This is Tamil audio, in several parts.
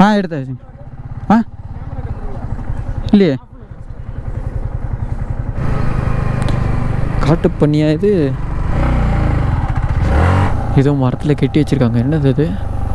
ஆ எடுத்தாச்சு ஆ இல்லையே காட்டு பண்ணியா இது ஏதோ மரத்தில் கட்டி வச்சிருக்காங்க என்னது இது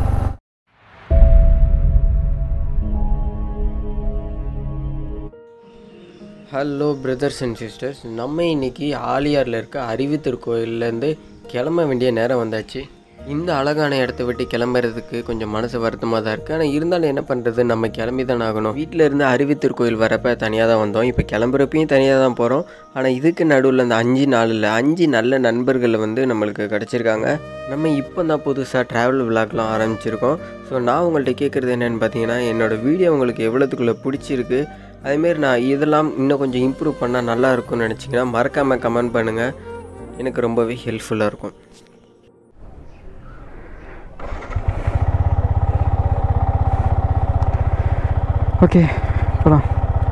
ஹலோ பிரதர்ஸ் அண்ட் சிஸ்டர்ஸ் நம்ம இன்னைக்கு ஆலியாரில் இருக்க அறிவித்தர் கோயில்லேருந்து கிளம்ப வேண்டிய நேரம் வந்தாச்சு இந்த அழகான இடத்த விட்டு கிளம்புறதுக்கு கொஞ்சம் மனசு வருத்தமாக தான் இருக்குது ஆனால் இருந்தாலும் என்ன பண்ணுறது நம்ம கிளம்பி தான் ஆகணும் வீட்டில் இருந்து அறிவித்தர் கோயில் வரப்ப தனியாக தான் வந்தோம் இப்போ கிளம்புறப்பையும் தனியாக தான் போகிறோம் ஆனால் இதுக்கு நடுவில் அந்த அஞ்சு நாளில் அஞ்சு நல்ல நண்பர்கள் வந்து நம்மளுக்கு கிடச்சிருக்காங்க நம்ம இப்போ தான் புதுசாக ட்ராவல் விளாக்லாம் ஆரம்பிச்சிருக்கோம் ஸோ நான் உங்கள்கிட்ட கேட்குறது என்னென்னு பார்த்தீங்கன்னா என்னோடய வீடியோ உங்களுக்கு எவ்வளோத்துக்குள்ளே பிடிச்சிருக்கு அதேமாரி நான் இதெல்லாம் இன்னும் கொஞ்சம் இம்ப்ரூவ் பண்ணால் நல்லா இருக்கும்னு நினச்சிங்கன்னா மறக்காமல் கமெண்ட் பண்ணுங்கள் எனக்கு ரொம்பவே ஹெல்ப்ஃபுல்லாக இருக்கும் ஓகே போகலாம்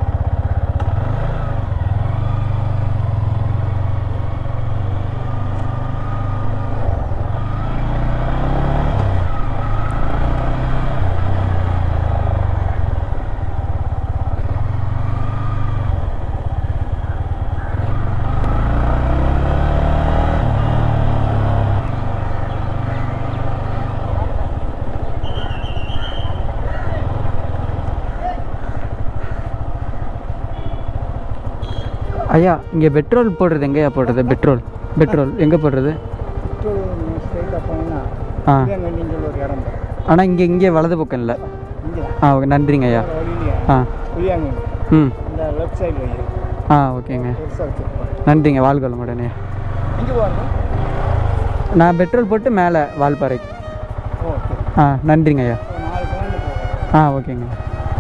ஐயா இங்கே பெட்ரோல் போடுறது எங்கேயா போடுறது பெட்ரோல் பெட்ரோல் எங்கே போடுறது ஸ்ட்ரைட்டாக போனீங்கன்னா ஆ புளியங்கண்ணின்னு சொல்லி ஒரு இடம் வரும். ஆனால் இங்கே இங்கே வலது பக்கம் இல்லை இங்கே ஆ ஓகே நன்றிங்க ஐயா வேற வழியிலையே ஆ புளியாங்கண்ணி ம் இந்த லெஃப்ட் சைடில் இருக்கு ஆ ஓகேங்க பெருசாக வச்சுருப்பாங்க நன்றிங்க வாழ்கலம் உடனே இங்கே பாருங்க நான் பெட்ரோல் போட்டு மேலே வால்பாறை ஓகே ஆ நன்றிங்க ஐயா ஒரு நாலு கிலோமீட்டர் போகிறேன் ஆ ஓகேங்க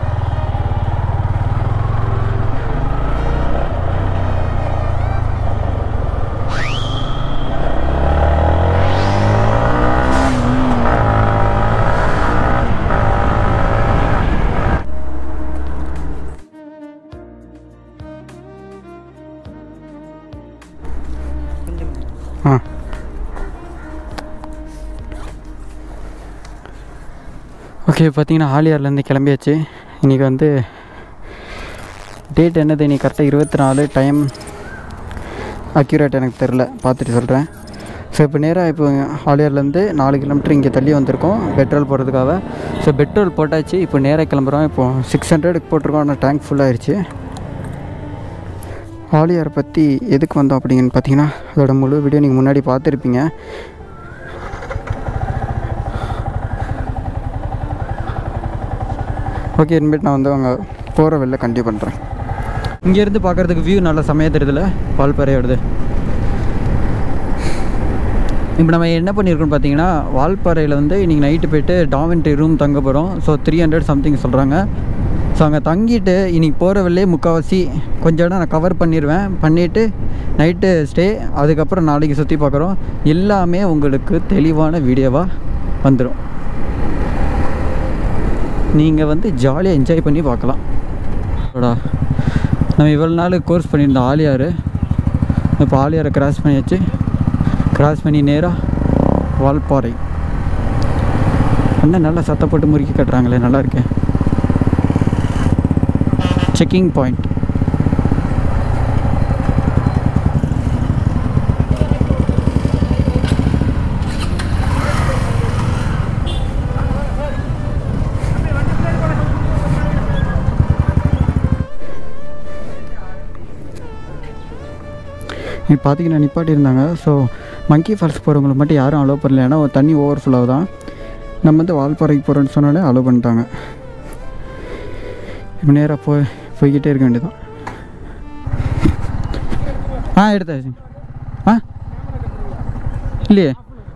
ஆ ஓகே பார்த்தீங்கன்னா ஆலியார்லேருந்து கிளம்பியாச்சு இன்றைக்கி வந்து டேட் என்னது இன்னைக்கு கரெக்டாக இருபத்தி நாலு டைம் அக்யூரேட் எனக்கு தெரில பார்த்துட்டு சொல்கிறேன் ஸோ இப்போ நேராக இப்போ ஆலியார்லேருந்து நாலு கிலோமீட்டர் இங்கே தள்ளி வந்திருக்கோம் பெட்ரோல் போடுறதுக்காக ஸோ பெட்ரோல் போட்டாச்சு இப்போ நேராக கிளம்புறோம் இப்போ சிக்ஸ் ஹண்ட்ரடுக்கு போட்டிருக்கோம் ஆனால் டேங்க் ஃபுல்லாகிடுச்சு ஆலியாரை பற்றி எதுக்கு வந்தோம் அப்படிங்கன்னு பார்த்தீங்கன்னா அதோட முழு வீடியோ நீங்கள் முன்னாடி பார்த்துருப்பீங்க ஓகே இனிமேட் நான் வந்து அவங்க போகிற வெளில கண்டினியூ பண்ணுறேன் இங்கேருந்து பார்க்குறதுக்கு வியூ நல்ல சமயம் தெரியுதுல வால்பாறையோடது இப்போ நம்ம என்ன பண்ணியிருக்கோம்னு பார்த்தீங்கன்னா வால்பாறையில் வந்து இன்றைக்கி நைட்டு போயிட்டு டாமெண்ட்ரி ரூம் தங்க போகிறோம் ஸோ த்ரீ ஹண்ட்ரட் சம்திங் சொல்கிறாங்க ஸோ அங்கே தங்கிட்டு இன்றைக்கி போகிற வெளிலே முக்கால்வாசி கொஞ்சம் இடம் நான் கவர் பண்ணிடுவேன் பண்ணிவிட்டு நைட்டு ஸ்டே அதுக்கப்புறம் நாளைக்கு சுற்றி பார்க்குறோம் எல்லாமே உங்களுக்கு தெளிவான வீடியோவாக வந்துடும் நீங்கள் வந்து ஜாலியாக என்ஜாய் பண்ணி பார்க்கலாம் அடா நம்ம இவ்வளோ நாள் கோர்ஸ் பண்ணியிருந்தோம் ஆலியார் இப்போ ஆலியாரை கிராஸ் பண்ணியாச்சு கிராஸ் பண்ணி நேராக வால்பாறை அண்ணன் நல்லா சத்தம் போட்டு முறுக்கி கட்டுறாங்களே நல்லா இருக்கேன் செக்கிங் பாயிண்ட் நீ பார்த்தீங்கன்னா நிப்பாட்டி இருந்தாங்க ஸோ மங்கி ஃபால்ஸ் போகிறவங்களுக்கு மட்டும் யாரும் அலோவ் பண்ணல ஏன்னா ஒரு தண்ணி ஓவர் ஃப்ளோ தான் நம்ம வந்து வால்பாறைக்கு போகிறோன்னு சொன்னாலே அலோவ் பண்ணிட்டாங்க இப்போ நேராக போய் போய்கிட்டே இருக்க வேண்டியதான் ஆ எடுத்தாச்சு ஆ இல்லையே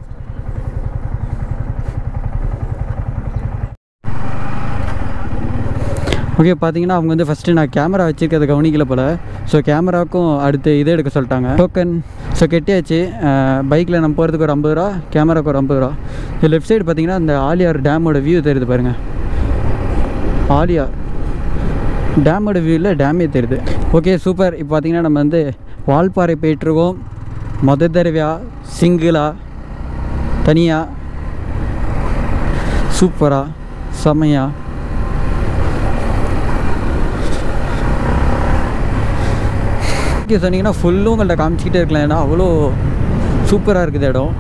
ஓகே பார்த்தீங்கன்னா அவங்க வந்து ஃபஸ்ட்டு நான் கேமரா வச்சுருக்கிறத கவனிக்கல போல் ஸோ கேமராவுக்கும் அடுத்து இதை எடுக்க சொல்லிட்டாங்க டோக்கன் ஸோ கெட்டியாச்சு பைக்கில் நம்ம போகிறதுக்கு ஒரு ஐம்பது ரூபா கேமராவுக்கு ஒரு ஐம்பது ரூபா இது லெஃப்ட் சைடு பார்த்தீங்கன்னா அந்த ஆலியார் டேமோட வியூ தெரியுது பாருங்கள் ஆலியார் டேமோட வியூவில் டேமே தெரியுது ஓகே சூப்பர் இப்போ பார்த்தீங்கன்னா நம்ம வந்து வால்பாறை போயிட்டுருக்கோம் மொத தடவையாக சிங்கிளாக தனியாக சூப்பராக செமையாக காமிக்க சொன்னீங்கன்னா ஃபுல்லும் உங்கள்கிட்ட காமிச்சிக்கிட்டே இருக்கலாம் ஏன்னா அவ்வளோ சூப்பராக இருக்குது இடம்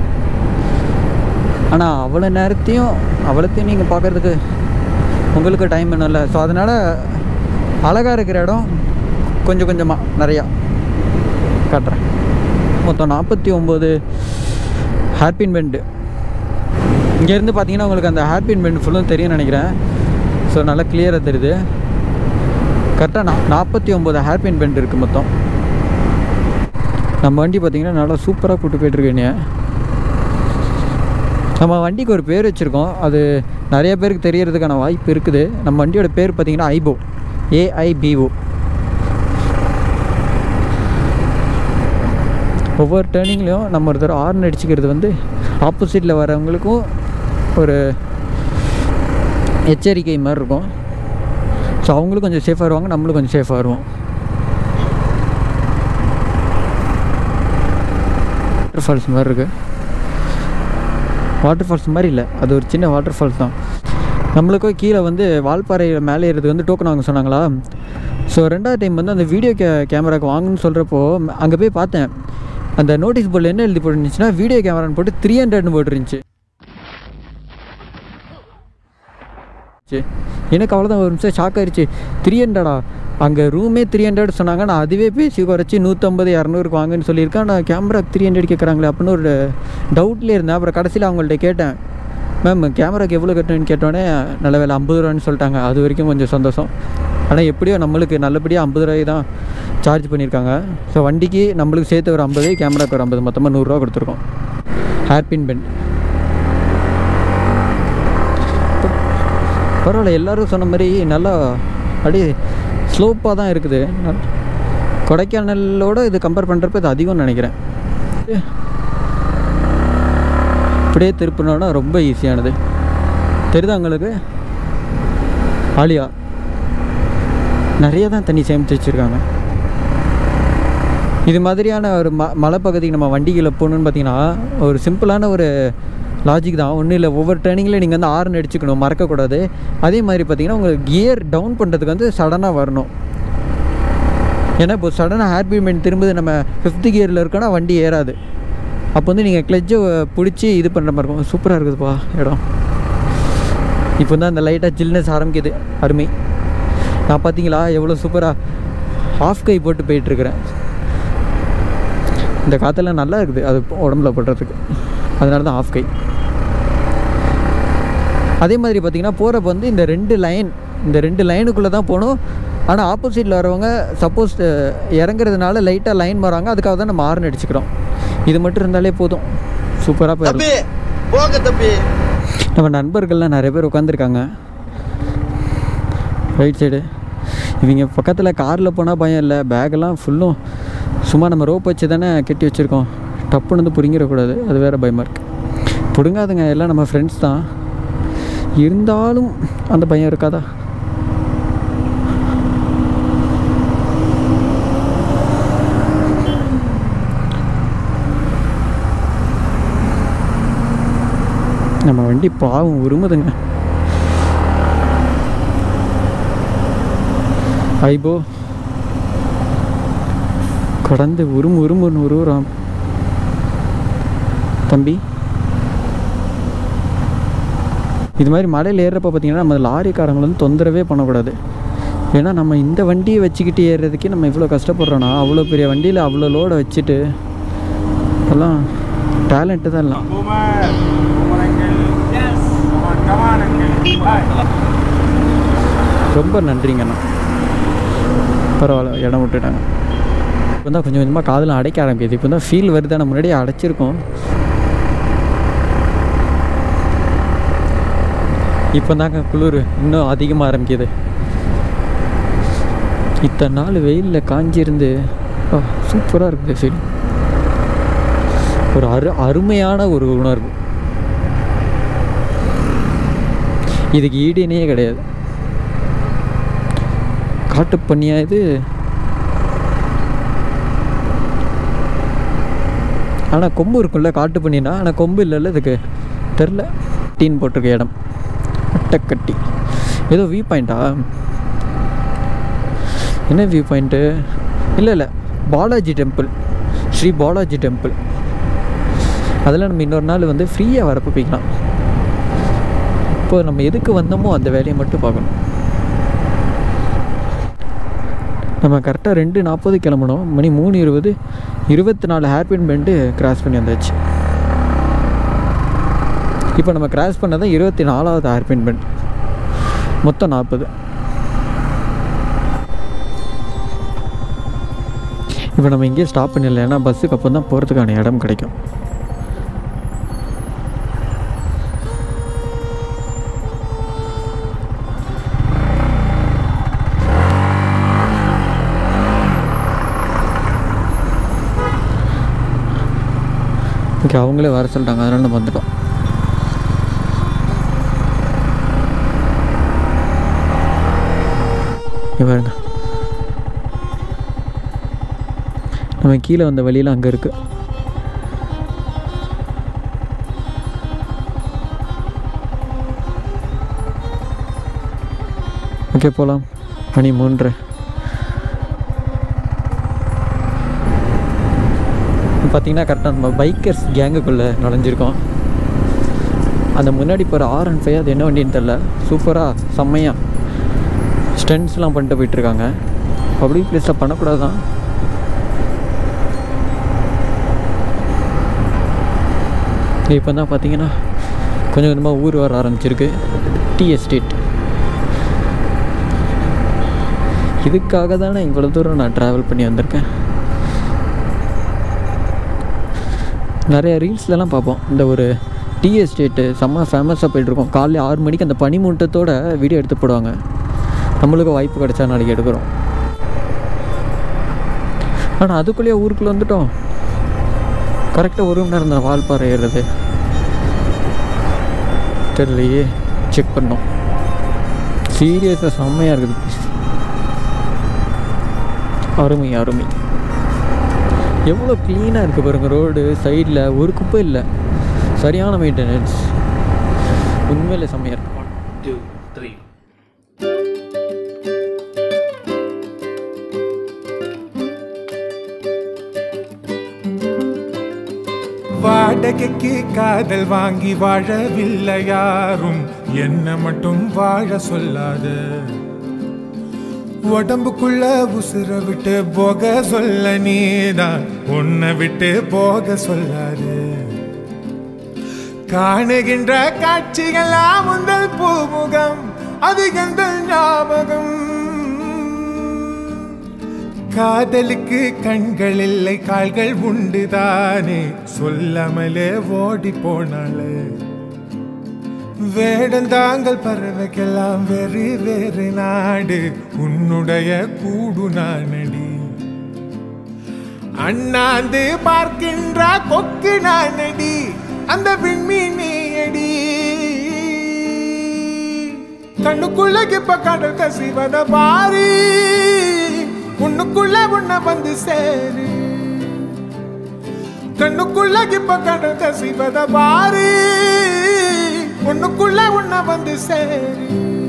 ஆனால் அவ்வளோ நேரத்தையும் அவ்வளோத்தையும் நீங்கள் பார்க்குறதுக்கு உங்களுக்கு டைம் வேணும்ல ஸோ அதனால் அழகாக இருக்கிற இடம் கொஞ்சம் கொஞ்சமாக நிறையா காட்டுறேன் மொத்தம் நாற்பத்தி ஒம்பது ஹேர்பின் பெண்டு இங்கேருந்து பார்த்தீங்கன்னா உங்களுக்கு அந்த ஹேர்பின் பெண்ட் ஃபுல்லும் தெரியும்னு நினைக்கிறேன் ஸோ நல்லா கிளியராக தெரியுது கரெக்டாக நா நாற்பத்தி ஒம்பது ஹேர்பின் பெண்ட் இருக்குது மொத்தம் நம்ம வண்டி பார்த்தீங்கன்னா நல்லா சூப்பராக கூட்டு போயிட்டுருக்கீங்க நம்ம வண்டிக்கு ஒரு பேர் வச்சுருக்கோம் அது நிறைய பேருக்கு தெரியறதுக்கான வாய்ப்பு இருக்குது நம்ம வண்டியோட பேர் பார்த்தீங்கன்னா ஐபோ ஏஐபிஓ ஒவ்வொரு டேர்னிங்லேயும் நம்ம ஒரு தடவை ஹார்ன் அடிச்சுக்கிறது வந்து ஆப்போசிட்டில் வரவங்களுக்கும் ஒரு எச்சரிக்கை மாதிரி இருக்கும் ஸோ அவங்களும் கொஞ்சம் சேஃபாக வருவாங்க நம்மளும் கொஞ்சம் சேஃபாக வருவோம் வாட்டர் ஃபால்ஸ் மாதிரி இருக்குது வாட்டர் ஃபால்ஸ் மாதிரி இல்லை அது ஒரு சின்ன வாட்டர் ஃபால்ஸ் தான் நம்மளுக்கும் கீழே வந்து வால்பாறை மேலே ஏறது வந்து டோக்கன் வாங்க சொன்னாங்களா ஸோ ரெண்டாவது டைம் வந்து அந்த வீடியோ கே கேமராக்கு வாங்கணும்னு சொல்கிறப்போ அங்கே போய் பார்த்தேன் அந்த நோட்டீஸ் போர்டில் என்ன எழுதி போட்டுருந்துச்சுன்னா வீடியோ கேமரான்னு போட்டு த்ரீ ஹண்ட்ரட்னு போட்டுருந்துச்சு சரி. எனக்கு அவ்வளோதான் ஒரு நிமிஷம் ஷாக் ஆயிடுச்சு த்ரீ ஹண்ட்ரடா அங்கே ரூமே த்ரீ ஹண்ட்ரட் சொன்னாங்க நான் அதுவே பேசி குறைச்சி நூற்றம்பது இரநூறுக்கு வாங்கன்னு சொல்லியிருக்கேன் நான் கேமரா த்ரீ ஹண்ட்ரட் கேட்குறாங்களே அப்படின்னு ஒரு டவுட்லேயே இருந்தேன் அப்புறம் கடைசியில் அவங்கள்ட்ட கேட்டேன் மேம் கேமராக்கு எவ்வளோ கட்டணும்னு கேட்டோன்னே நல்ல வேலை ஐம்பது ரூபான்னு சொல்லிட்டாங்க அது வரைக்கும் கொஞ்சம் சந்தோஷம் ஆனால் எப்படியோ நம்மளுக்கு நல்லபடியாக ஐம்பது ரூபாய் தான் சார்ஜ் பண்ணியிருக்காங்க ஸோ வண்டிக்கு நம்மளுக்கு சேர்த்து ஒரு ஐம்பது கேமராக்கு ஒரு ஐம்பது மொத்தமாக நூறுரூவா கொடுத்துருக்கோம் ஹேர்பின் பென் பரவாயில்ல எல்லாரும் சொன்ன மாதிரி நல்லா அப்படியே ஸ்லோப்பாக தான் இருக்குது நல்- கொடைக்கானலோட இது கம்பேர் பண்ணுறப்ப இது அதிகம்னு நினைக்கிறேன் இப்படியே திருப்பினோன்னா ரொம்ப ஈஸியானது தெரியுதா உங்களுக்கு ஆலியா நிறைய தான் தண்ணி சேமித்து வச்சுருக்காங்க இது மாதிரியான ஒரு ம மலைப்பகுதிக்கு நம்ம வண்டிகளை போகணுன்னு பார்த்தீங்கன்னா ஒரு சிம்பிளான ஒரு லாஜிக் தான் ஒன்றும் இல்லை ஒவ்வொரு ட்ரைனிங்கில் நீங்கள் வந்து ஆர்ன் அடிச்சுக்கணும் மறக்கக்கூடாது அதே மாதிரி பார்த்தீங்கன்னா உங்களுக்கு கியர் டவுன் பண்ணுறதுக்கு வந்து சடனாக வரணும் ஏன்னா இப்போ சடனாக ஹேர் பீமெண்ட் திரும்புது நம்ம ஃபிஃப்த் கியரில் இருக்கோன்னா வண்டி ஏறாது அப்போ வந்து நீங்கள் கிளச்சை பிடிச்சி இது பண்ணுற மாதிரி இருக்கும் சூப்பராக இருக்குதுப்பா இடம் இப்போ தான் அந்த லைட்டாக ஜில்னஸ் ஆரம்பிக்குது அருமை நான் பார்த்தீங்களா எவ்வளோ சூப்பராக ஆஃப் கை போட்டு போயிட்டுருக்கிறேன் இந்த காற்றெல்லாம் நல்லா இருக்குது அது உடம்புல போடுறதுக்கு அதனால தான் ஆஃப் கை அதே மாதிரி பார்த்தீங்கன்னா போகிறப்ப வந்து இந்த ரெண்டு லைன் இந்த ரெண்டு லைனுக்குள்ளே தான் போகணும் ஆனால் ஆப்போசிட்டில் வரவங்க சப்போஸ் இறங்குறதுனால லைட்டாக லைன் வராங்க அதுக்காக தான் நம்ம ஆர்ன் அடிச்சுக்கிறோம் இது மட்டும் இருந்தாலே போதும் சூப்பராக போயிடும் தம்பி போங்க தம்பி நம்ம நண்பர்கள்லாம் நிறைய பேர் உட்காந்துருக்காங்க ரைட் சைடு இவங்க பக்கத்தில் காரில் போனால் பயம் இல்லை பேக்கெல்லாம் ஃபுல்லும் சும்மா நம்ம ரோப் வச்சு தானே கட்டி வச்சுருக்கோம் டப்புன்னு வந்து பிடுங்கிடக்கூடாது அது வேறு பயமாக இருக்குது பிடுங்காதுங்க எல்லாம் நம்ம ஃப்ரெண்ட்ஸ் தான் இருந்தாலும் அந்த பயம் இருக்காதா நம்ம வண்டி பாவம் உருமுதுங்க ஐபோ கடந்து உருமு உருமுன்னு உருவுறான் தம்பி இது மாதிரி மலையில் ஏறுறப்ப பார்த்தீங்கன்னா நம்ம லாரிக்காரங்களை வந்து தொந்தரவே பண்ணக்கூடாது ஏன்னா நம்ம இந்த வண்டியை வச்சுக்கிட்டு ஏறுறதுக்கே நம்ம இவ்வளோ கஷ்டப்படுறோன்னா அவ்வளோ பெரிய வண்டியில் அவ்வளோ லோடை வச்சுட்டு எல்லாம் டேலண்ட்டு தான் எல்லாம் Boomer, Boomer uncle. Yes. Come on, come on, uncle. Bye. ரொம்ப நன்றிங்கண்ணா பரவாயில்ல இடம் விட்டுட்டாங்க இப்போ தான் கொஞ்சம் கொஞ்சமாக காதில் அடைக்க ஆரம்பிக்குது இப்போ தான் ஃபீல் வருது ஆனால் முன்னாடியே அடைச்சிருக்கோம் இப்போ தாங்க குளிர் இன்னும் அதிகமாக ஆரம்பிக்குது இத்தனை நாள் வெயிலில் காஞ்சிருந்து சூப்பராக இருக்குது ஃபீல் ஒரு அரு அருமையான ஒரு உணர்வு இதுக்கு ஈடுனே கிடையாது காட்டு பண்ணியா இது ஆனால் கொம்பு இருக்கும்ல காட்டு பண்ணினா ஆனால் கொம்பு இல்லைல்ல இதுக்கு தெரில டீன் போட்டிருக்க இடம் அட்டக்கட்டி ஏதோ வியூ பாயிண்ட்டா என்ன வியூ பாயிண்ட்டு இல்லை இல்லை பாலாஜி டெம்பிள் ஸ்ரீ பாலாஜி டெம்பிள் அதெல்லாம் நம்ம இன்னொரு நாள் வந்து ஃப்ரீயாக வரப்போ போய்க்கலாம் இப்போ நம்ம எதுக்கு வந்தோமோ அந்த வேலையை மட்டும் பார்க்கணும் நம்ம கரெக்டாக ரெண்டு நாற்பது கிளம்பணும் மணி மூணு இருபது இருபத்தி நாலு ஹேர்பின் பெண்டு கிராஸ் பண்ணி வந்தாச்சு இப்போ நம்ம கிராஸ் பண்ணதான் இருபத்தி நாலாவது ஹேர்பின் பெண்ட் மொத்தம் நாற்பது இப்போ நம்ம இங்கேயே ஸ்டாப் பண்ணிடல ஏன்னா பஸ்ஸுக்கு அப்போ தான் போகிறதுக்கான இடம் கிடைக்கும் ஓகே அவங்களே வர சொல்லிட்டாங்க அதனால நம்ம வந்துட்டோம் இங்க பாருங்க நம்ம கீழே வந்த வழியில் அங்கே இருக்கு ஓகே போகலாம் மணி மூன்று பார்த்தீங்கன்னா கரெக்டாக நம்ம பைக்கர்ஸ் கேங்குக்குள்ளே நுழைஞ்சிருக்கோம் அந்த முன்னாடி போகிற ஆர் அண்ட் ஃபைவ் அது என்ன வண்டின்னு தெரில சூப்பராக செம்மையாக ஸ்டென்ட்ஸ்லாம் பண்ணிட்டு போயிட்டுருக்காங்க பப்ளிக் பிளேஸில் பண்ணக்கூடாது தான் இப்போ தான் பார்த்தீங்கன்னா கொஞ்சம் கொஞ்சமாக ஊர் வர ஆரம்பிச்சிருக்கு டீ எஸ்டேட் இதுக்காக தானே இவ்வளோ தூரம் நான் ட்ராவல் பண்ணி வந்திருக்கேன் நிறைய ரீல்ஸ்லலாம் பார்ப்போம் இந்த ஒரு டீ எஸ்டேட்டு செம்ம ஃபேமஸாக போயிட்டுருக்கோம் காலைல ஆறு மணிக்கு அந்த பனிமூட்டத்தோட வீடியோ எடுத்து போடுவாங்க நம்மளுக்கு வாய்ப்பு கிடைச்சா நாளைக்கு எடுக்கிறோம் ஆனால் அதுக்குள்ளேயே ஊருக்குள்ளே வந்துட்டோம் கரெக்டாக ஒரு மணி நேரம் தான் வால்பாறை ஏறுறது தெரியலையே செக் பண்ணோம் சீரியஸாக செம்மையாக இருக்குது place. அருமை அருமை எவ்வளோ க்ளீனாக இருக்குது பாருங்கள் ரோடு சைடில் ஒரு குப்பை இல்லை சரியான மெயின்டெனன்ஸ் உண்மையிலே செம்மையாக இருக்கு One, two, three. வாடகைக்கு காதல் வாங்கி வாழவில்லை யாரும் என்ன மட்டும் வாழ சொல்லாத உடம்புக்குள்ள உசுர விட்டு போக சொல்ல நீதான் உன்னை விட்டு போக சொல்லாது காணுகின்ற காட்சிகளாம் உந்தல் பூமுகம் அது எந்த ஞாபகம் காதலுக்கு கண்கள் இல்லை கால்கள் உண்டுதானே சொல்லாமலே ஓடி போனாளே வேடந்தாங்கள் பறவைக்கெல்லாம் வேறு வேறு நாடு உன்னுடைய கூடு நானடி அண்ணாந்து பார்க்கின்ற கொக்கு நானடி அந்த விண்மீன் அடி கண்ணுக்குள்ள இப்ப கடல் கசிவத பாரு உன்னுக்குள்ள உன்ன வந்து சேரு கண்ணுக்குள்ள இப்ப கடல் கசிவத பாரு உன்னுக்குள்ள உன்ன வந்து சேரு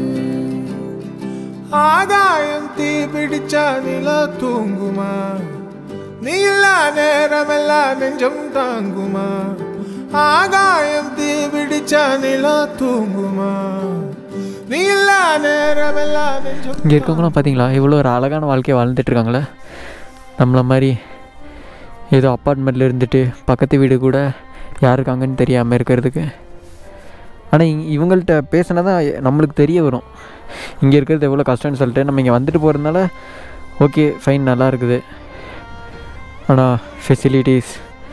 ஆகாயம் தீ பிடிச்சா நில தூங்குமா நீ இல்லா நேரமெல்லாம் நெஞ்சம் தாங்குமா ஆகாயம் தீ பிடிச்சா நில தூங்குமா நீ இல்லா நேரமெல்லாம் நெஞ்சம் இங்கே இருக்கவங்களாம் பார்த்தீங்களா இவ்வளோ ஒரு அழகான வாழ்க்கையை வாழ்ந்துட்டு இருக்காங்களே நம்மள மாதிரி ஏதோ அப்பார்ட்மெண்ட்டில் இருந்துட்டு பக்கத்து வீடு கூட யார் இருக்காங்கன்னு தெரியாமல் இருக்கிறதுக்கு ஆனால் இங் இவங்கள்ட்ட பேசினா தான் நம்மளுக்கு தெரிய வரும் இங்கே இருக்கிறது எவ்வளோ கஷ்டம்னு சொல்லிட்டு நம்ம இங்கே வந்துட்டு போகிறதுனால ஓகே ஃபைன் நல்லா இருக்குது ஆனால் ஃபெசிலிட்டிஸ்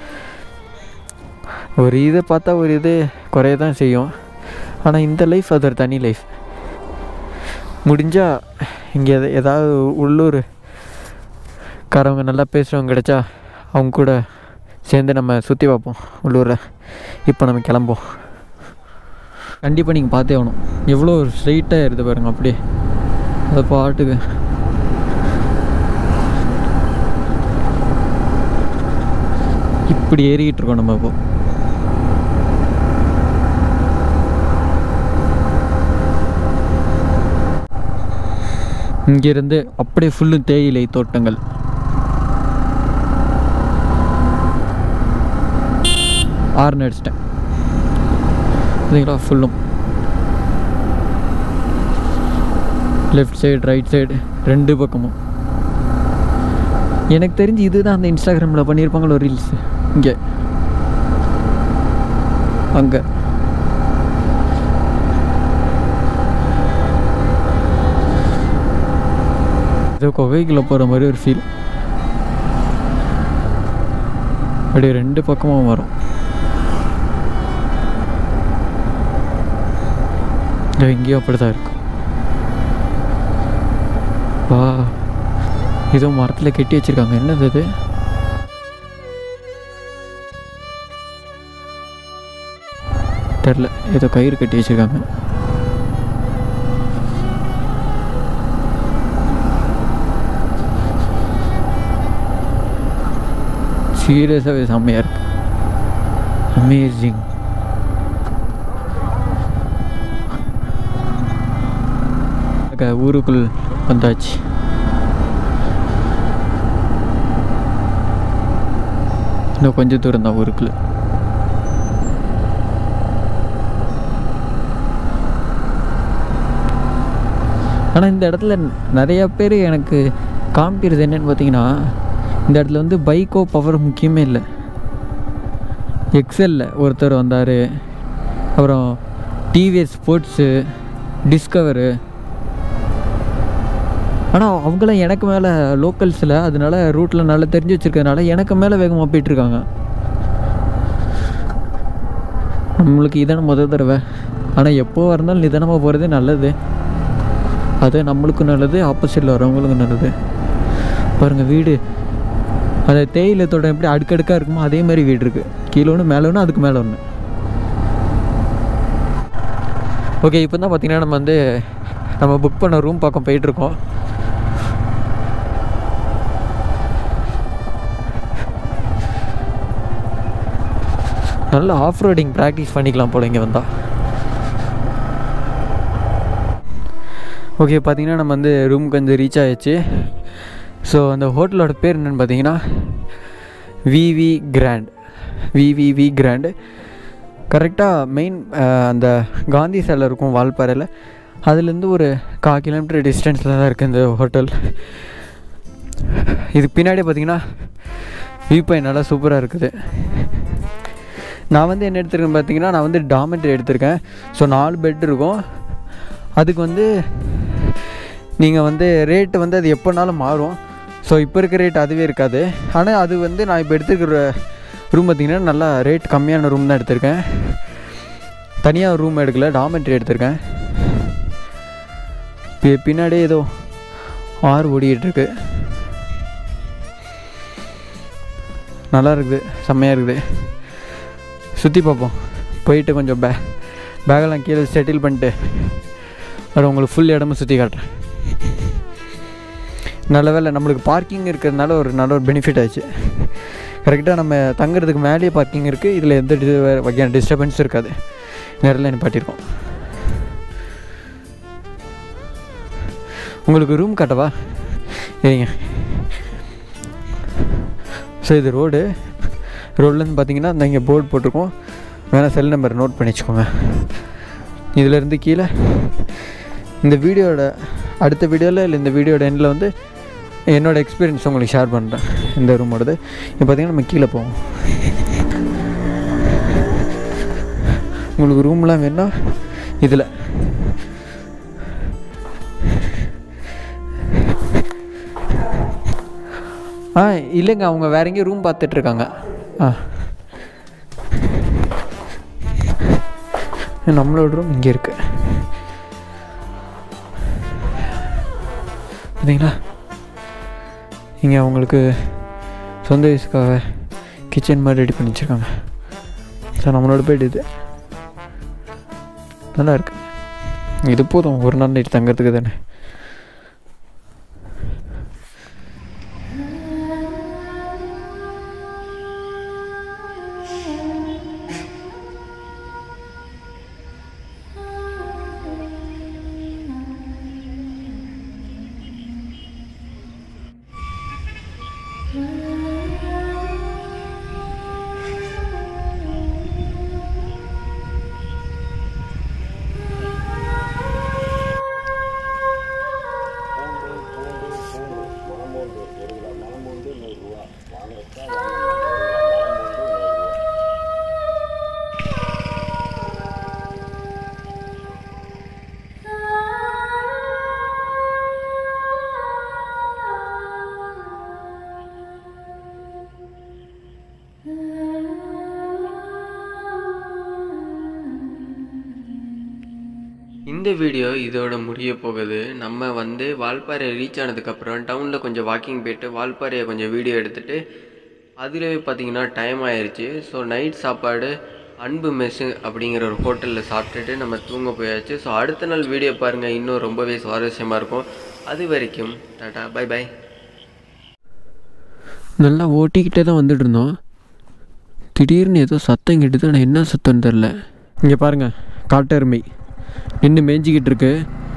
ஒரு இதை பார்த்தா ஒரு இது குறைய தான் செய்யும் ஆனால் இந்த லைஃப் அது ஒரு தனி லைஃப் முடிஞ்சால் இங்கே எத- ஏதாவது உள்ளூர் காரவங்க நல்லா பேசுகிறவங்க கிடைச்சா அவங்க கூட சேர்ந்து நம்ம சுற்றி பார்ப்போம் உள்ளூரில் இப்போ நம்ம கிளம்போம் கண்டிப்பாக நீங்கள் பார்த்தே ஆகணும் எவ்வளோ ஸ்ட்ரைட்டாக இருது பாருங்க அப்படியே அது பாட்டுக்கு இப்படி ஏறிக்கிட்டு இருக்கோம் நம்ம இப்போ இங்கேருந்து அப்படியே ஃபுல்லு தேயிலை தோட்டங்கள் ஆறுன்னு அடிச்சிட்டேன் பார்த்தீங்களா ஃபுல்லும் லெஃப்ட் சைடு ரைட் சைடு ரெண்டு பக்கமும் எனக்கு தெரிஞ்சு இதுதான் அந்த இன்ஸ்டாகிராமில் பண்ணியிருப்பாங்களோ ரீல்ஸ் இங்கே அங்கே ஏதோ குகைக்குள்ள போகிற மாதிரி ஒரு ஃபீல் அப்படியே ரெண்டு பக்கமும் வரும் இதோ இங்கேயும் அப்படி தான் இருக்கும் வா ஏதோ மரத்தில் கட்டி வச்சிருக்காங்க என்னது இது தெரில ஏதோ கயிறு கட்டி வச்சிருக்காங்க சீரியஸாகவே செம்மையாக இருக்கு அமேசிங் ஊருக்குள் வந்தாச்சு இன்னும் கொஞ்சம் தூரம் தான் ஊருக்குள்ள ஆனால் இந்த இடத்துல நிறைய பேர் எனக்கு காமிக்கிறது என்னன்னு பார்த்தீங்கன்னா இந்த இடத்துல வந்து பைக்கோ பவர் முக்கியமே இல்லை எக்ஸலில் ஒருத்தர் வந்தார் அப்புறம் டிவிஎஸ் ஸ்போர்ட்ஸு டிஸ்கவரு ஆனால் அவங்களாம் எனக்கு மேலே லோக்கல்ஸில் அதனால ரூட்டில் நல்லா தெரிஞ்சு வச்சுருக்கறதுனால எனக்கு மேலே வேகமாக போயிட்டுருக்காங்க நம்மளுக்கு இதான முதல் தடவை ஆனால் எப்போ இருந்தாலும் நிதானமாக போகிறதே நல்லது அது நம்மளுக்கும் நல்லது ஆப்போசிட்டில் வரவங்களுக்கும் நல்லது பாருங்கள் வீடு அந்த தேயிலை தோட்டம் எப்படி அடுக்கடுக்காக இருக்குமோ அதே மாதிரி வீடு இருக்குது கீழே ஒன்று மேலே ஒன்று அதுக்கு மேலே ஒன்று ஓகே இப்போ தான் பார்த்தீங்கன்னா நம்ம வந்து நம்ம புக் பண்ண ரூம் பக்கம் போயிட்டுருக்கோம் நல்ல ஆஃப் ரோடிங் ப்ராக்டிஸ் பண்ணிக்கலாம் போல இங்கே வந்தால் ஓகே பார்த்தீங்கன்னா நம்ம வந்து ரூமுக்கு வந்து ரீச் ஆகிடுச்சு ஸோ அந்த ஹோட்டலோட பேர் என்னென்னு பார்த்தீங்கன்னா விவி கிராண்ட் விவிவி கிராண்டு கரெக்டாக மெயின் அந்த காந்தி சிலை இருக்கும் வால்பாறையில் அதுலேருந்து ஒரு கா கிலோமீட்டர் டிஸ்டன்ஸில் தான் இருக்குது இந்த ஹோட்டல் இது பின்னாடி பார்த்தீங்கன்னா வியூ பாயிண்ட் நல்லா சூப்பராக இருக்குது நான் வந்து என்ன எடுத்திருக்கேன் பார்த்தீங்கன்னா நான் வந்து டாமெட்ரி எடுத்திருக்கேன் ஸோ நாலு பெட் இருக்கும் அதுக்கு வந்து நீங்கள் வந்து ரேட்டு வந்து அது எப்போனாலும் மாறும் ஸோ இப்போ இருக்க ரேட் அதுவே இருக்காது ஆனால் அது வந்து நான் இப்போ எடுத்துருக்கிற ரூம் பார்த்திங்கன்னா நல்லா ரேட் கம்மியான ரூம் தான் எடுத்திருக்கேன் தனியாக ரூம் எடுக்கல டாமெட்ரி எடுத்திருக்கேன் பி- பின்னாடி ஏதோ ஆறு ஓடிக்கிட்டு இருக்கு நல்லா இருக்குது செம்மையாக இருக்குது சுற்றி பார்ப்போம் போயிட்டு கொஞ்சம் பே பேகெல்லாம் கீழே செட்டில் பண்ணிட்டு அப்புறம் உங்களுக்கு ஃபுல் இடமும் சுற்றி காட்டுறேன் நல்ல வேலை நம்மளுக்கு பார்க்கிங் இருக்கிறதுனால ஒரு நல்ல ஒரு பெனிஃபிட் ஆச்சு கரெக்டாக நம்ம தங்குறதுக்கு மேலேயே பார்க்கிங் இருக்குது இதில் எந்த டி- வகையான டிஸ்டர்பன்ஸும் இருக்காது நேரில் நிப்பாட்டியிருக்கோம் உங்களுக்கு ரூம் காட்டவா சரிங்க ஸோ இது ரோடு ரோட்லேருந்து பார்த்தீங்கன்னா அந்த இங்கே போர்டு போட்டிருக்கோம் வேணால் செல் நம்பர் நோட் பண்ணி வச்சுக்கோங்க இதிலேருந்து கீழே இந்த வீடியோட அடுத்த வீடியோவில் இல்லை இந்த வீடியோட எண்டில் வந்து என்னோடய எக்ஸ்பீரியன்ஸ் உங்களுக்கு ஷேர் பண்ணுறேன் இந்த ரூமோடது இப்போ பார்த்தீங்கன்னா நம்ம கீழே போவோம் உங்களுக்கு ரூம்லாம் வேணும்னா இதில் ஆ இல்லைங்க அவங்க வேற எங்கேயும் ரூம் பார்த்துட்ருக்காங்க ஆ நம்மளோட ரூம் இங்கே இருக்கு பார்த்தீங்களா இங்கே அவங்களுக்கு சொந்த யூஸ்க்காக கிச்சன் மாதிரி ரெடி பண்ணி வச்சுருக்காங்க ஸோ நம்மளோட பெட் இது நல்லா இருக்கு இது போதும் ஒரு நாள் நைட்டு தங்கறதுக்கு தானே இந்த வீடியோ இதோட முடிய போகுது நம்ம வந்து வால்பாறை ரீச் ஆனதுக்கப்புறம் டவுனில் கொஞ்சம் வாக்கிங் போயிட்டு வால்பாறையை கொஞ்சம் வீடியோ எடுத்துகிட்டு அதிலே பார்த்தீங்கன்னா டைம் ஆயிடுச்சு ஸோ நைட் சாப்பாடு அன்பு மெஸ்ஸு அப்படிங்கிற ஒரு ஹோட்டலில் சாப்பிட்டுட்டு நம்ம தூங்க போயாச்சு ஸோ அடுத்த நாள் வீடியோ பாருங்கள் இன்னும் ரொம்பவே சுவாரஸ்யமாக இருக்கும் அது வரைக்கும் டாட்டா பை பை நல்லா ஓட்டிக்கிட்டே தான் வந்துட்டு இருந்தோம் திடீர்னு ஏதோ சத்தம் கேட்டுது ஆனால் என்ன சத்தம்னு தெரில இங்கே பாருங்கள் காட்டெருமை நின்று மேய்ஞ்சிக்கிட்டு இருக்கு